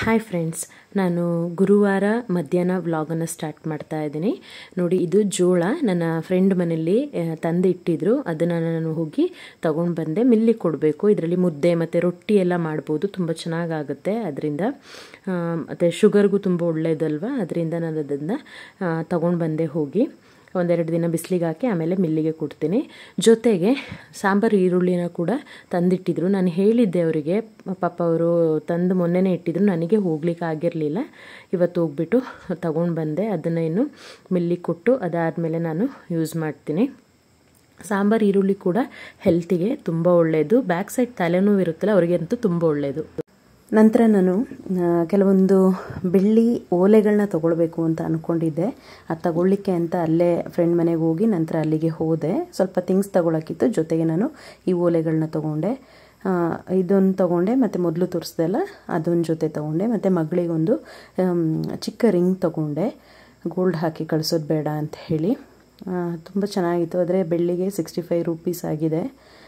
Hi friends ನಾನು ಗುರುವಾರ ಮಧ್ಯಾಹ್ನ ವ್ಲಾಗನ್ನು ಸ್ಟಾರ್ಟ್ ಮಾಡ್ತಾ ಇದ್ದೀನಿ ನೋಡಿ ಇದು ಜೋಳ ನನ್ನ ಫ್ರೆಂಡ್ ಮನೆಯಲ್ಲಿ ಆ, ತಂದು ಇಟ್ಟಿದ್ರು ಅದನ್ನು ನಾನು ಹೋಗಿ ತಗೊಂಡು ಬಂದೆ ಮಿಲ್ಲಿಗೆ ಕೊಡಬೇಕು ಇದರಲ್ಲಿ ಮುದ್ದೆ ಮತ್ತು ರೊಟ್ಟಿ ಎಲ್ಲ ಮಾಡ್ಬೋದು ತುಂಬ ಚೆನ್ನಾಗಾಗುತ್ತೆ ಅದರಿಂದ ಮತ್ತು ಶುಗರ್ಗೂ ತುಂಬ ಒಳ್ಳೆಯದಲ್ವ ಅದರಿಂದ ನಾನು ಅದನ್ನು ತಗೊಂಡು ಬಂದೆ ಹೋಗಿ ಒಂದೆರಡು ದಿನ ಬಿಸಿಲಿಗೆ ಹಾಕಿ ಆಮೇಲೆ ಮಿಲ್ಲಿಗೆ ಕೊಡ್ತೀನಿ ಜೊತೆಗೆ ಸಾಂಬಾರು ಈರುಳ್ಳಿನ ಕೂಡ ತಂದಿಟ್ಟಿದ್ರು ನಾನು ಹೇಳಿದ್ದೆ ಅವರಿಗೆ ಪಾಪ ಅವರು ತಂದು ಮೊನ್ನೆನೇ ಇಟ್ಟಿದ್ರು ನನಗೆ ಹೋಗ್ಲಿಕ್ಕೆ ಆಗಿರಲಿಲ್ಲ ಇವತ್ತು ಹೋಗ್ಬಿಟ್ಟು ತಗೊಂಡು ಬಂದೆ ಅದನ್ನು ಇನ್ನು ಮಿಲ್ಲಿಗೆ ಕೊಟ್ಟು ಅದಾದಮೇಲೆ ನಾನು ಯೂಸ್ ಮಾಡ್ತೀನಿ ಸಾಂಬಾರು ಈರುಳ್ಳಿ ಕೂಡ ಹೆಲ್ತಿಗೆ ತುಂಬ ಒಳ್ಳೆಯದು ಬ್ಯಾಕ್ ಸೈಡ್ ತಲೆನೋವು ಇರುತ್ತಲ್ಲ ಅವರಿಗಂತೂ ತುಂಬ ಒಳ್ಳೆಯದು ನಂತರ ನಾನು ಆ, ಕೆಲವೊಂದು ಬೆಳ್ಳಿ ಓಲೆಗಳನ್ನ ತಗೊಳ್ಬೇಕು ಅಂತ ಅಂದ್ಕೊಂಡಿದ್ದೆ ಅದು ತಗೊಳ್ಳಿಕ್ಕೆ ಅಂತ ಅಲ್ಲೇ ಫ್ರೆಂಡ್ ಮನೆಗೆ ಹೋಗಿ ನಂತರ ಅಲ್ಲಿಗೆ ಹೋದೆ ಸ್ವಲ್ಪ ಥಿಂಗ್ಸ್ ತಗೊಳಕ್ಕಿತ್ತು ಜೊತೆಗೆ ನಾನು ಈ ಓಲೆಗಳನ್ನ ತಗೊಂಡೆ ಆ, ಇದೊಂದು ತಗೊಂಡೆ ಮತ್ತು ಮೊದಲು ತೋರಿಸ್ದೆಲ್ಲ ಅದೊಂದು ಜೊತೆ ತಗೊಂಡೆ ಮತ್ತು ಮಗಳಿಗೊಂದು ಆಮ್, ಚಿಕ್ಕ ರಿಂಗ್ ತಗೊಂಡೆ ಗೋಲ್ಡ್ ಹಾಕಿ ಕಳಿಸೋದು ಬೇಡ ಅಂತ ಹೇಳಿ ತುಂಬ ಚೆನ್ನಾಗಿತ್ತು ಆದರೆ ಬೆಳ್ಳಿಗೆ ಸಿಕ್ಸ್ಟಿ ಫೈವ್ ರುಪೀಸ್ ಆಗಿದೆ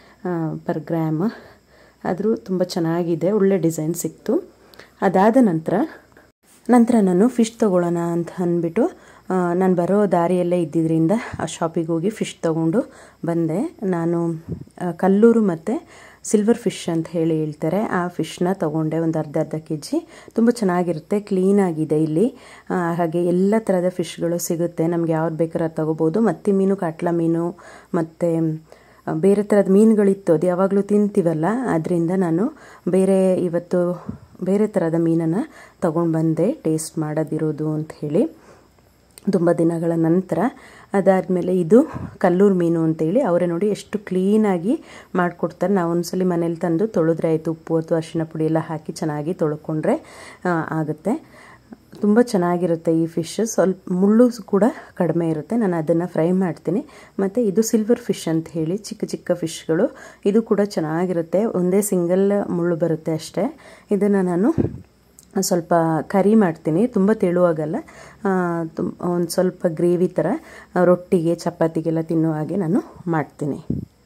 ಪರ್ ಗ್ರಾಮ್ ಆದರೂ ತುಂಬ ಚೆನ್ನಾಗಿದೆ ಒಳ್ಳೆ ಡಿಸೈನ್ ಸಿಕ್ತು ಅದಾದ ನಂತರ ನಂತರ ನಾನು ಫಿಶ್ ತೊಗೊಳ್ಳೋಣ ಅಂತ ಅಂದ್ಬಿಟ್ಟು ನಾನು ಬರೋ ದಾರಿಯಲ್ಲೇ ಇದ್ದಿದ್ದರಿಂದ ಆ ಶಾಪಿಗೆ ಹೋಗಿ ಫಿಶ್ ತೊಗೊಂಡು ಬಂದೆ ನಾನು ಆ, ಕಲ್ಲೂರು ಮತ್ತು ಸಿಲ್ವರ್ ಫಿಶ್ ಅಂತ ಹೇಳಿ ಹೇಳ್ತಾರೆ ಆ ಫಿಶ್ನ ತೊಗೊಂಡೆ ಒಂದು ಅರ್ಧ ಅರ್ಧ ಕೆ ಜಿ ತುಂಬ ಚೆನ್ನಾಗಿರುತ್ತೆ ಕ್ಲೀನಾಗಿದೆ ಇಲ್ಲಿ ಆ, ಹಾಗೆ ಎಲ್ಲ ಥರದ ಫಿಶ್ಗಳು ಸಿಗುತ್ತೆ ನಮ್ಗೆ ಯಾವ್ದು ಬೇಕಾದ್ರೆ ಅದು ತೊಗೋಬೋದು ಮತ್ತಿ ಮೀನು ಕಾಟ್ಲ ಮೀನು ಮತ್ತು ಬೇರೆ ಥರದ ಮೀನುಗಳಿತ್ತು ಅದು ಯಾವಾಗಲೂ ತಿಂತೀವಲ್ಲ ಅದರಿಂದ ನಾನು ಬೇರೆ ಇವತ್ತು ಬೇರೆ ಥರದ ಮೀನನ್ನು ತಗೊಂಡು ಬಂದೆ ಟೇಸ್ಟ್ ಮಾಡೋದಿರೋದು ಅಂತ ಹೇಳಿ ತುಂಬ ದಿನಗಳ ನಂತರ ಅದಾದಮೇಲೆ ಇದು ಕಲ್ಲೂರು ಮೀನು ಅಂತೇಳಿ ಅವರೇ ನೋಡಿ ಎಷ್ಟು ಕ್ಲೀನಾಗಿ ಮಾಡಿಕೊಡ್ತಾರೆ ನಾವು ಒಂದ್ಸಲಿ ಮನೇಲಿ ತಂದು ತೊಳೆದ್ರೆ ಆಯಿತು ಉಪ್ಪು ಅಥವಾ ಅರಿಶಿನ ಪುಡಿ ಎಲ್ಲ ಹಾಕಿ ಚೆನ್ನಾಗಿ ತೊಳ್ಕೊಂಡ್ರೆ ಆ, ಆಗುತ್ತೆ ತುಂಬ ಚೆನ್ನಾಗಿರುತ್ತೆ ಈ ಫಿಶ್ ಸ್ವಲ್ಪ ಮುಳ್ಳು ಕೂಡ ಕಡಿಮೆ ಇರುತ್ತೆ ನಾನು ಅದನ್ನು ಫ್ರೈ ಮಾಡ್ತೀನಿ ಮತ್ತು ಇದು ಸಿಲ್ವರ್ ಫಿಶ್ ಅಂತ ಹೇಳಿ ಚಿಕ್ಕ ಚಿಕ್ಕ ಫಿಶ್ಗಳು ಇದು ಕೂಡ ಚೆನ್ನಾಗಿರುತ್ತೆ ಒಂದೇ ಸಿಂಗಲ್ ಮುಳ್ಳು ಬರುತ್ತೆ ಅಷ್ಟೇ ಇದನ್ನು ನಾನು ಸ್ವಲ್ಪ ಕರಿ ಮಾಡ್ತೀನಿ ತುಂಬ ತೆಳುವಾಗಲ್ಲ ತುಂಬ ಒಂದು ಸ್ವಲ್ಪ ಗ್ರೇವಿ ಥರ ರೊಟ್ಟಿಗೆ ಚಪಾತಿಗೆಲ್ಲ ತಿನ್ನೋ ಹಾಗೆ ನಾನು ಮಾಡ್ತೀನಿ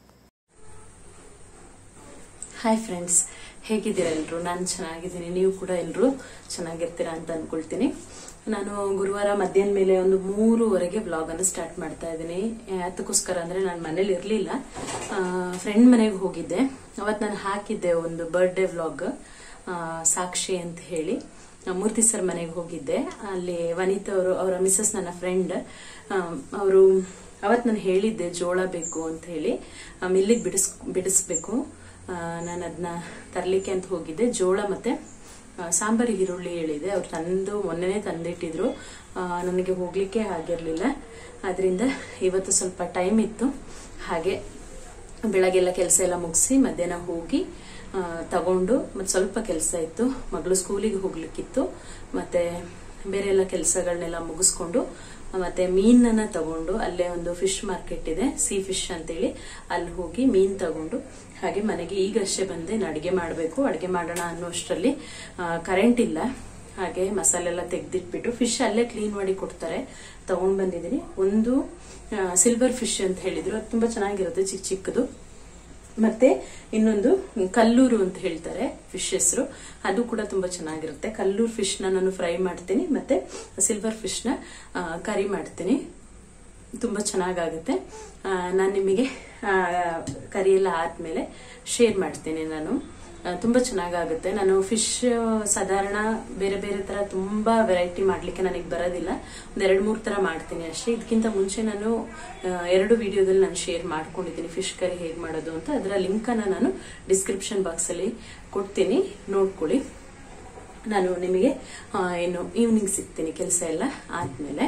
ಹಾಯ್ ಫ್ರೆಂಡ್ಸ್ ಹೇಗಿದ್ದೀರಾ ಎಲ್ಲರೂ ನಾನು ಚೆನ್ನಾಗಿದ್ದೀನಿ ನೀವು ಕೂಡ ಎಲ್ಲರೂ ಚೆನ್ನಾಗಿರ್ತೀರಾ ಅಂತ ಅನ್ಕೊಳ್ತೀನಿ ನಾನು ಗುರುವಾರ ಮಧ್ಯಾಹ್ನ ಮೇಲೆ ಒಂದು ಮೂರುವರೆಗೆ ವ್ಲಾಗ್ ಅನ್ನು ಸ್ಟಾರ್ಟ್ ಮಾಡ್ತಾ ಇದ್ದೀನಿ ಅದಕ್ಕೋಸ್ಕರ ಅಂದ್ರೆ ನಾನು ಮನೇಲಿ ಇರಲಿಲ್ಲ ಫ್ರೆಂಡ್ ಮನೆಗೆ ಹೋಗಿದ್ದೆ ಅವತ್ತು ನಾನು ಹಾಕಿದ್ದೆ ಒಂದು ಬರ್ಡೇ ವ್ಲಾಗ್ ಸಾಕ್ಷಿ ಅಂತ ಹೇಳಿ ಆ, ಮೂರ್ತಿ ಸರ್ ಮನೆಗೆ ಹೋಗಿದ್ದೆ ಅಲ್ಲಿ ವನಿತಾ ಅವರು ಅವರ ಮಿಸಸ್ ನನ್ನ ಫ್ರೆಂಡ್ ಅವರು ಅವತ್ತು ನಾನು ಹೇಳಿದ್ದೆ ಜೋಳ ಬೇಕು ಅಂತ ಹೇಳಿ ಮಿಲ್ಲಿಗೆ ಬಿಡಿಸ್ ಬಿಡಿಸ್ಬೇಕು ನಾನು ಅದನ್ನ ತರಲಿಕ್ಕೆ ಅಂತ ಹೋಗಿದ್ದೆ ಜೋಳ ಮತ್ತೆ ಆ, ಸಾಂಬಾರಿಗೆ ಈರುಳ್ಳಿ ಹೇಳಿದೆ ಅವ್ರು ತಂದು ಮೊನ್ನೆನೇ ತಂದಿಟ್ಟಿದ್ರು ಆ, ನನಗೆ ಹೋಗ್ಲಿಕ್ಕೆ ಆಗಿರ್ಲಿಲ್ಲ ಅದರಿಂದ ಇವತ್ತು ಸ್ವಲ್ಪ ಟೈಮ್ ಇತ್ತು ಹಾಗೆ ಬೆಳಗ್ಗೆಲ್ಲ ಕೆಲಸ ಎಲ್ಲ ಮುಗಿಸಿ ಮಧ್ಯಾಹ್ನ ಹೋಗಿ ಆ, ತಗೊಂಡು ಮತ್ತೆ ಸ್ವಲ್ಪ ಕೆಲಸ ಇತ್ತು ಮಗಳು ಸ್ಕೂಲಿಗೆ ಹೋಗ್ಲಿಕ್ಕಿತ್ತು ಮತ್ತೆ ಬೇರೆ ಎಲ್ಲ ಕೆಲಸಗಳನ್ನೆಲ್ಲ ಮುಗಿಸ್ಕೊಂಡು ಮತ್ತೆ ಮೀನನ್ನ ತಗೊಂಡು ಅಲ್ಲೇ ಒಂದು ಫಿಶ್ ಮಾರ್ಕೆಟ್ ಇದೆ ಸಿ ಫಿಶ್ ಅಂತೇಳಿ ಅಲ್ಲಿ ಹೋಗಿ ಮೀನ್ ತಗೊಂಡು ಹಾಗೆ ಮನೆಗೆ ಈಗಷ್ಟೇ ಬಂದೆ ಇನ್ನು ಅಡಿಗೆ ಮಾಡಬೇಕು ಅಡಿಗೆ ಮಾಡೋಣ ಅನ್ನೋಷ್ಟರಲ್ಲಿ ಕರೆಂಟ್ ಇಲ್ಲ ಹಾಗೆ ಮಸಾಲೆ ಎಲ್ಲ ತೆಗ್ದಿಟ್ಬಿಟ್ಟು ಫಿಶ್ ಅಲ್ಲೇ ಕ್ಲೀನ್ ಮಾಡಿ ಕೊಡ್ತಾರೆ ತಗೊಂಡ್ ಬಂದಿದ್ದೀನಿ ಒಂದು ಸಿಲ್ವರ್ ಫಿಶ್ ಅಂತ ಹೇಳಿದ್ರು ಅದು ತುಂಬಾ ಚೆನ್ನಾಗಿರುತ್ತೆ ಚಿಕ್ಕ ಚಿಕ್ಕದು ಮತ್ತೆ ಇನ್ನೊಂದು ಕಲ್ಲೂರು ಅಂತ ಹೇಳ್ತಾರೆ ಫಿಶ್ ಹೆಸರು ಅದು ಕೂಡ ತುಂಬಾ ಚೆನ್ನಾಗಿರುತ್ತೆ ಕಲ್ಲೂರು ಫಿಶ್ ನ ನಾನು ಫ್ರೈ ಮಾಡ್ತೀನಿ ಮತ್ತೆ ಸಿಲ್ವರ್ ಫಿಶ್ ನ ಆ, ಕರಿ ಮಾಡ್ತೀನಿ ತುಂಬಾ ಚೆನ್ನಾಗಾಗುತ್ತೆ ನಾನು ನಿಮಗೆ ಆ, ಕರಿ ಎಲ್ಲ ಆದ್ಮೇಲೆ ಶೇರ್ ಮಾಡ್ತೀನಿ ನಾನು ಆ, ತುಂಬಾ ಚೆನ್ನಾಗಾಗುತ್ತೆ ನಾನು ಫಿಶ್ ಸಾಧಾರಣ ಬೇರೆ ಬೇರೆ ತರ ತುಂಬಾ ವೆರೈಟಿ ಮಾಡ್ಲಿಕ್ಕೆ ನನಗೆ ಬರೋದಿಲ್ಲ ಒಂದ್ ಎರಡ್ ಮೂರ್ ತರ ಮಾಡ್ತೀನಿ ಅಷ್ಟೇ ಇದಕ್ಕಿಂತ ಮುಂಚೆ ನಾನು ಆ, ಎರಡು ವಿಡಿಯೋದಲ್ಲಿ ನಾನು ಶೇರ್ ಮಾಡ್ಕೊಂಡಿದ್ದೀನಿ ಫಿಶ್ ಕರಿ ಹೇಗೆ ಮಾಡೋದು ಅಂತ ಅದರ ಲಿಂಕ್ ಅನ್ನ ನಾನು ಡಿಸ್ಕ್ರಿಪ್ಷನ್ ಬಾಕ್ಸ್ ಅಲ್ಲಿ ಕೊಡ್ತೀನಿ ನೋಡ್ಕೊಳ್ಳಿ ನಾನು ನಿಮಗೆ ಆ, ಏನು ಈವ್ನಿಂಗ್ ಸಿಗ್ತೀನಿ ಕೆಲಸ ಎಲ್ಲ ಆದ್ಮೇಲೆ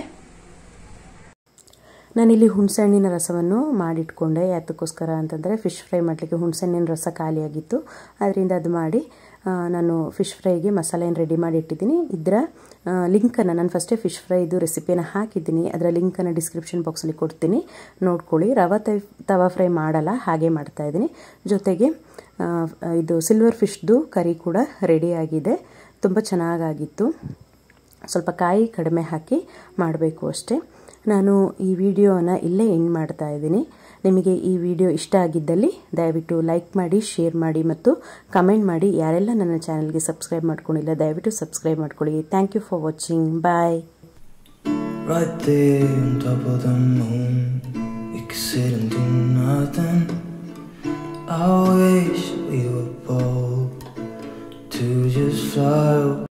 ನಾನಿಲ್ಲಿ ಹುಣಸೆಹಣ್ಣಿನ ರಸವನ್ನು ಮಾಡಿಟ್ಕೊಂಡೆ ಯಾತಕ್ಕೋಸ್ಕರ ಅಂತಂದರೆ ಫಿಶ್ ಫ್ರೈ ಮಾಡಲಿಕ್ಕೆ ಹುಣಸೆಹಣ್ಣಿನ ರಸ ಖಾಲಿಯಾಗಿತ್ತು ಅದರಿಂದ ಅದು ಮಾಡಿ ಆ, ನಾನು ಫಿಶ್ ಫ್ರೈಗೆ ಮಸಾಲೆಯನ್ನು ರೆಡಿ ಮಾಡಿ ಇಟ್ಟಿದ್ದೀನಿ ಇದರ ಲಿಂಕನ್ನು ನಾನು ಫಸ್ಟೇ ಫಿಶ್ ಫ್ರೈದು ರೆಸಿಪಿಯನ್ನು ಹಾಕಿದ್ದೀನಿ ಅದರ ಲಿಂಕನ್ನು ಡಿಸ್ಕ್ರಿಪ್ಷನ್ ಬಾಕ್ಸಲ್ಲಿ ಕೊಡ್ತೀನಿ ನೋಡ್ಕೊಳ್ಳಿ ರವೆ ತೈ ತವಾ ಫ್ರೈ ಮಾಡಲ್ಲ ಹಾಗೆ ಮಾಡ್ತಾ ಇದ್ದೀನಿ ಜೊತೆಗೆ ಆ, ಇದು ಸಿಲ್ವರ್ ಫಿಶ್ದು ಕರಿ ಕೂಡ ರೆಡಿಯಾಗಿದೆ ತುಂಬ ಚೆನ್ನಾಗಾಗಿತ್ತು ಸ್ವಲ್ಪ ಕಾಯಿ ಕಡಿಮೆ ಹಾಕಿ ಮಾಡಬೇಕು ಅಷ್ಟೇ ನಾನು ಈ ವಿಡಿಯೋನ ಇಲ್ಲೇ ಎಂಡ್ ಮಾಡ್ತಾ ಇದ್ದೀನಿ ನಿಮಗೆ ಈ ವಿಡಿಯೋ ಇಷ್ಟ ಆಗಿದ್ದಲ್ಲಿ ದಯವಿಟ್ಟು ಲೈಕ್ ಮಾಡಿ ಶೇರ್ ಮಾಡಿ ಮತ್ತು ಕಮೆಂಟ್ ಮಾಡಿ ಯಾರೆಲ್ಲ ನನ್ನ ಚಾನಲ್ಗೆ ಸಬ್ಸ್ಕ್ರೈಬ್ ಮಾಡ್ಕೊಂಡಿಲ್ಲ ದಯವಿಟ್ಟು ಸಬ್ಸ್ಕ್ರೈಬ್ ಮಾಡ್ಕೊಳ್ಳಿ thank you for watching bye Right there on top of the moon, we could sit and do nothing. I wish we were bold to just fly.